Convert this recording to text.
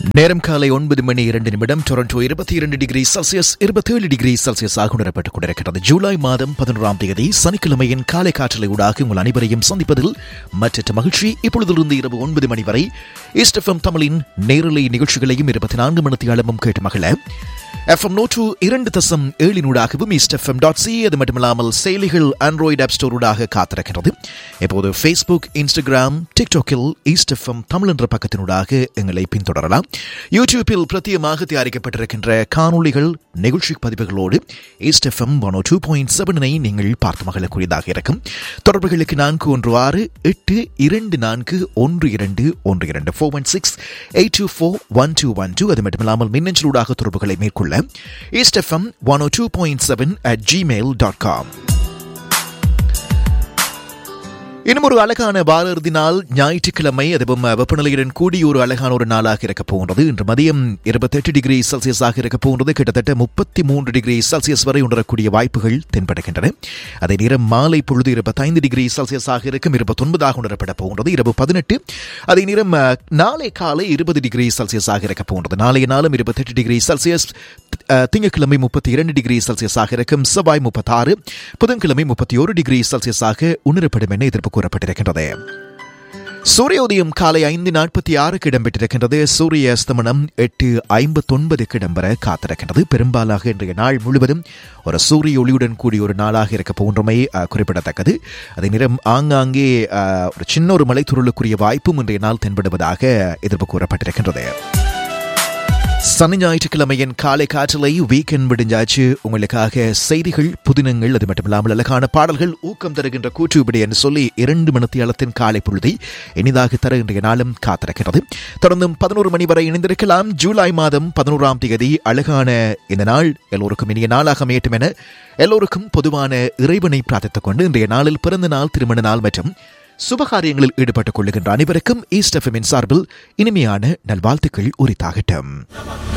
நேரம் காலை ஒன்பது மணி இரண்டு நிமிடம் டொரண்டோ இருபத்தி இரண்டு டிகிரி செல்சியஸ் இருபத்தேழு டிகிரி செல்சியஸ் ஆக உணரப்பட்டுக் கொண்டிருக்கிறது ஜூலை மாதம் பதினொன்றாம் தேதி சனிக்கிழமையின் காலை காற்றலை ஊடாக உங்கள் அனைவரையும் சந்திப்பதில் மற்ற மகிழ்ச்சி இப்பொழுதிலிருந்து இரவு ஒன்பது மணி வரை ஈஸ்ட் தமிழின் நேரலை நிகழ்ச்சிகளையும் இருபத்தி நான்கு மணி அளவும் கேட்டு மகள எஃப்எம் நூற்று இரண்டு தசம் ஏழினூடாகவும் ஈஸ்ட் எஃப்எம் டாட் சி அது மட்டுமில்லாமல் செயலிகள் ஆண்ட்ராய்டு ஆப் ஸ்டோரூடாக காத்திருக்கிறது இப்போது ஃபேஸ்புக் இன்ஸ்டாகிராம் டிக்டாக்கில் ஈஸ்ட் எஃப்எம் தமிழ் என்ற பக்கத்தினூடாக எங்களை பின்தொடரலாம் யூடியூப்பில் பிரத்யேகமாக தயாரிக்கப்பட்டிருக்கின்ற காணொளிகள் நிகழ்ச்சி பதிவுகளோடு East FM one two point செவனை நீங்கள் பார்த்து மகளக்கூடியதாக இருக்கும் தொடர்புகளுக்கு நான்கு ஒன்று ஆறு எட்டு இரண்டு நான்கு ஒன்று இரண்டு ஒன்று இரண்டு four one six eight two four one two one two அது மட்டுமில்லாமல் மின்னஞ்சலூடாக தொடர்புகளை மேற்கொள்ள east FM one two point seven at Gmail dot com இன்னும் ஒரு அழகான வார இறுதி நாள் ஞாயிற்றுக்கிழமை அதுவும் வெப்பநிலையுடன் கூடிய ஒரு அழகான ஒரு நாளாக இருக்க போகின்றது இன்று மதியம் இருபத்தெட்டு டிகிரி செல்சியஸாக இருக்க போகின்றது கிட்டத்தட்ட முப்பத்தி மூன்று டிகிரி செல்சியஸ் வரை உணரக்கூடிய வாய்ப்புகள் தென்படுகின்றன அதே நேரம் மாலை பொழுது இருபத்தைந்து டிகிரி செல்சியஸாக இருக்கும் இருபத்தொன்பதாக உணரப்பட போகின்றது இரவு பதினெட்டு அதே நேரம் நாளை காலை இருபது டிகிரி செல்சியஸாக இருக்க போகின்றது நாளைய நாளும் இருபத்தெட்டு டிகிரி செல்சியஸ் திங்கட்கிழமை முப்பத்தி இரண்டு டிகிரி செல்சியஸாக இருக்கும் செவ்வாய் முப்பத்தாறு புதன்கிழமை முப்பத்தி ஒரு டிகிரி செல்சியஸாக உணரப்படும் என எதிர்ப்பு கூறப்பட்டிருக்கின்றது சூரியோதயம் காலை ஐந்து நாற்பத்தி ஆறுக்கு இடம்பெற்றிருக்கின்றது சூரிய அஸ்தமனம் எட்டு ஐம்பத்தொன்பதுக்கு இடம்பெற காத்திருக்கின்றது பெரும்பாலாக இன்றைய நாள் முழுவதும் ஒரு சூரிய ஒளியுடன் கூடிய ஒரு நாளாக இருக்க போன்றமை குறிப்பிடத்தக்கது அதே நேரம் ஆங்காங்கே ஒரு சின்ன ஒரு மலைத்துருளுக்குரிய வாய்ப்பும் இன்றைய நாள் தென்படுவதாக எதிர்ப்பு கூறப்பட்டிருக்கின்றது சனி ஞாயிற்றுக்கிழமையின் காலை காற்றலை வீக்கெண்ட் விடிஞ்சாச்சு உங்களுக்காக செய்திகள் புதினங்கள் அது மட்டுமில்லாமல் அழகான பாடல்கள் ஊக்கம் தருகின்ற கூற்றுவிடை என்று சொல்லி இரண்டு மணித்தியாலத்தின் காலை பொழுதை இனிதாக தர இன்றைய நாளும் காத்திருக்கிறது தொடர்ந்தும் பதினோரு மணி வரை இணைந்திருக்கலாம் ஜூலை மாதம் பதினோராம் தேதி அழகான இந்த நாள் எல்லோருக்கும் இனிய நாளாக அமையட்டும் என எல்லோருக்கும் பொதுவான இறைவனை பிரார்த்தித்துக் கொண்டு இன்றைய நாளில் பிறந்த நாள் திருமண நாள் மற்றும் சுபகாரியங்களில் ஈடுபட்டுக் கொள்ளுகின்ற அனைவருக்கும் ஈஸ்ட் எஃப்எம்மின் சார்பில் இனிமையான நல்வாழ்த்துக்கள் உரித்தாகட்டும்